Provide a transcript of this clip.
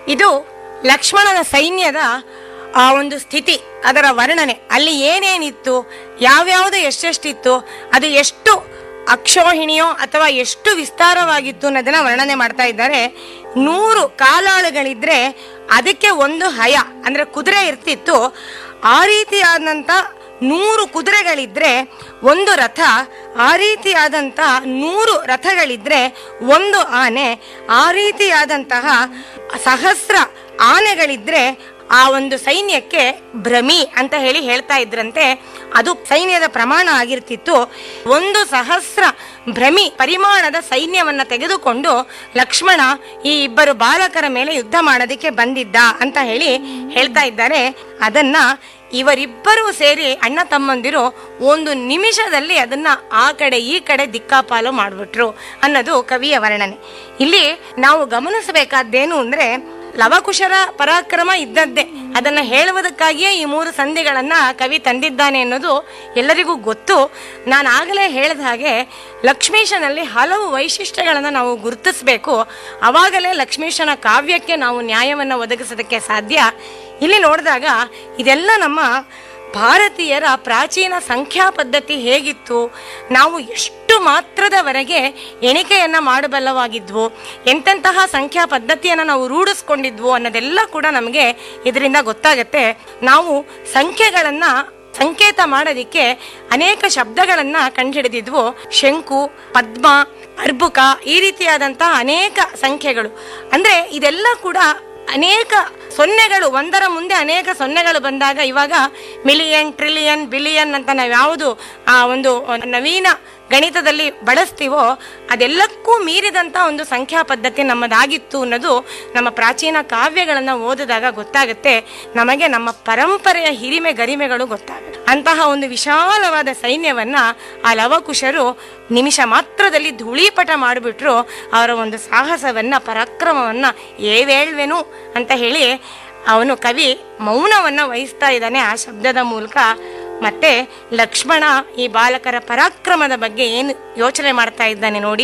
ಇದು ಲಕ್ಷ್ಮಣನ ಸೈನ್ಯದ ಆ ಒಂದು ಸ್ಥಿತಿ ಅದರ ವರ್ಣನೆ ಅಲ್ಲಿ ಏನೇನಿತ್ತು ಯಾವ್ಯಾವುದು ಎಷ್ಟೆಷ್ಟಿತ್ತು ಅದು ಎಷ್ಟು ಅಕ್ಷೋಹಿಣಿಯೋ ಅಥವಾ ಎಷ್ಟು ವಿಸ್ತಾರವಾಗಿತ್ತು ಅನ್ನೋದನ್ನ ವರ್ಣನೆ ಮಾಡ್ತಾ ಇದ್ದಾರೆ ನೂರು ಕಾಲಾಳುಗಳಿದ್ರೆ ಅದಕ್ಕೆ ಒಂದು ಹಯ ಅಂದ್ರೆ ಕುದುರೆ ಇರ್ತಿತ್ತು ಆ ರೀತಿಯಾದಂಥ ನೂರು ಕುದುರೆಗಳಿದ್ರೆ ಒಂದು ರಥ ಆ ರೀತಿಯಾದಂಥ ನೂರು ರಥಗಳಿದ್ರೆ ಒಂದು ಆನೆ ಆ ರೀತಿಯಾದಂತಹ ಸಹಸ್ರ ಆನೆಗಳಿದ್ರೆ ಆ ಒಂದು ಸೈನ್ಯಕ್ಕೆ ಭ್ರಮಿ ಅಂತ ಹೇಳಿ ಹೇಳ್ತಾ ಇದ್ರಂತೆ ಅದು ಸೈನ್ಯದ ಪ್ರಮಾಣ ಆಗಿರ್ತಿತ್ತು ಒಂದು ಸಹಸ್ರ ಭ್ರಮಿ ಪರಿಮಾಣದ ಸೈನ್ಯವನ್ನ ತೆಗೆದುಕೊಂಡು ಲಕ್ಷ್ಮಣ ಈ ಇಬ್ಬರು ಬಾಲಕರ ಮೇಲೆ ಯುದ್ಧ ಮಾಡೋದಕ್ಕೆ ಬಂದಿದ್ದ ಅಂತ ಹೇಳಿ ಹೇಳ್ತಾ ಇದ್ದಾರೆ ಅದನ್ನ ಇವರಿಬ್ಬರೂ ಸೇರಿ ಅಣ್ಣ ತಮ್ಮಂದಿರು ಒಂದು ನಿಮಿಷದಲ್ಲಿ ಅದನ್ನ ಆ ಕಡೆ ಈ ಕಡೆ ದಿಕ್ಕಾಪಾಲು ಮಾಡ್ಬಿಟ್ರು ಅನ್ನೋದು ಕವಿಯ ವರ್ಣನೆ ಇಲ್ಲಿ ನಾವು ಗಮನಿಸಬೇಕಾದ್ದೇನು ಅಂದ್ರೆ ಲವಕುಶರ ಪರಾಕ್ರಮ ಇದ್ದದ್ದೇ ಅದನ್ನ ಹೇಳುವುದಕ್ಕಾಗಿಯೇ ಈ ಮೂರು ಸಂಧಿಗಳನ್ನ ಕವಿ ತಂದಿದ್ದಾನೆ ಅನ್ನೋದು ಎಲ್ಲರಿಗೂ ಗೊತ್ತು ನಾನು ಆಗಲೇ ಹೇಳಿದ ಹಾಗೆ ಲಕ್ಷ್ಮೀಶನಲ್ಲಿ ಹಲವು ವೈಶಿಷ್ಟ್ಯಗಳನ್ನು ನಾವು ಗುರುತಿಸಬೇಕು ಅವಾಗಲೇ ಲಕ್ಷ್ಮೀಶನ ಕಾವ್ಯಕ್ಕೆ ನಾವು ನ್ಯಾಯವನ್ನು ಒದಗಿಸೋದಕ್ಕೆ ಸಾಧ್ಯ ಇಲ್ಲಿ ನೋಡಿದಾಗ ಇದೆಲ್ಲ ನಮ್ಮ ಭಾರತೀಯರ ಪ್ರಾಚೀನ ಸಂಖ್ಯಾ ಪದ್ಧತಿ ಹೇಗಿತ್ತು ನಾವು ಎಷ್ಟು ಮಾತ್ರದವರೆಗೆ ಎಣಿಕೆಯನ್ನ ಮಾಡಬಲ್ಲವಾಗಿದ್ವು ಎಂತೆಂತಹ ಸಂಖ್ಯಾ ಪದ್ಧತಿಯನ್ನು ನಾವು ರೂಢಿಸ್ಕೊಂಡಿದ್ವು ಅನ್ನೋದೆಲ್ಲ ಕೂಡ ನಮಗೆ ಇದರಿಂದ ಗೊತ್ತಾಗತ್ತೆ ನಾವು ಸಂಖ್ಯೆಗಳನ್ನ ಸಂಕೇತ ಮಾಡೋದಿಕ್ಕೆ ಅನೇಕ ಶಬ್ದಗಳನ್ನ ಕಂಡುಹಿಡಿದಿದ್ವು ಶಂಕು ಪದ್ಮ ಅರ್ಬುಕ ಈ ರೀತಿಯಾದಂತಹ ಅನೇಕ ಸಂಖ್ಯೆಗಳು ಅಂದ್ರೆ ಇದೆಲ್ಲ ಕೂಡ ಅನೇಕ ಸೊನ್ನೆಗಳು ಒಂದರ ಮುಂದೆ ಅನೇಕ ಸೊನ್ನೆಗಳು ಬಂದಾಗ ಇವಾಗ ಮಿಲಿಯನ್ ಟ್ರಿಲಿಯನ್ ಬಿಲಿಯನ್ ಅಂತ ನಾವು ಯಾವುದು ಆ ಒಂದು ನವೀನ ಗಣಿತದಲ್ಲಿ ಬಳಸ್ತೀವೋ ಅದೆಲ್ಲಕ್ಕೂ ಮೀರಿದಂತ ಒಂದು ಸಂಖ್ಯಾ ಪದ್ಧತಿ ನಮ್ಮದಾಗಿತ್ತು ಅನ್ನೋದು ನಮ್ಮ ಪ್ರಾಚೀನ ಕಾವ್ಯಗಳನ್ನ ಓದಿದಾಗ ಗೊತ್ತಾಗುತ್ತೆ ನಮಗೆ ನಮ್ಮ ಪರಂಪರೆಯ ಹಿರಿಮೆ ಗರಿಮೆಗಳು ಗೊತ್ತಾಗುತ್ತೆ ಅಂತಹ ಒಂದು ವಿಶಾಲವಾದ ಸೈನ್ಯವನ್ನ ಆ ಲವಕುಶರು ನಿಮಿಷ ಮಾತ್ರದಲ್ಲಿ ಧೂಳೀಪಟ ಮಾಡಿಬಿಟ್ರು ಅವರ ಒಂದು ಸಾಹಸವನ್ನ ಪರಾಕ್ರಮವನ್ನ ಏವೇಳ್ವೆನು ಅಂತ ಹೇಳಿ ಅವನು ಕವಿ ಮೌನವನ್ನ ವಹಿಸ್ತಾ ಇದ್ದಾನೆ ಆ ಶಬ್ದದ ಮೂಲಕ ಮತ್ತೆ ಲಕ್ಷ್ಮಣ ಈ ಬಾಲಕರ ಪರಾಕ್ರಮದ ಬಗ್ಗೆ ಏನು ಯೋಚನೆ ಮಾಡ್ತಾ ಇದ್ದಾನೆ ನೋಡಿ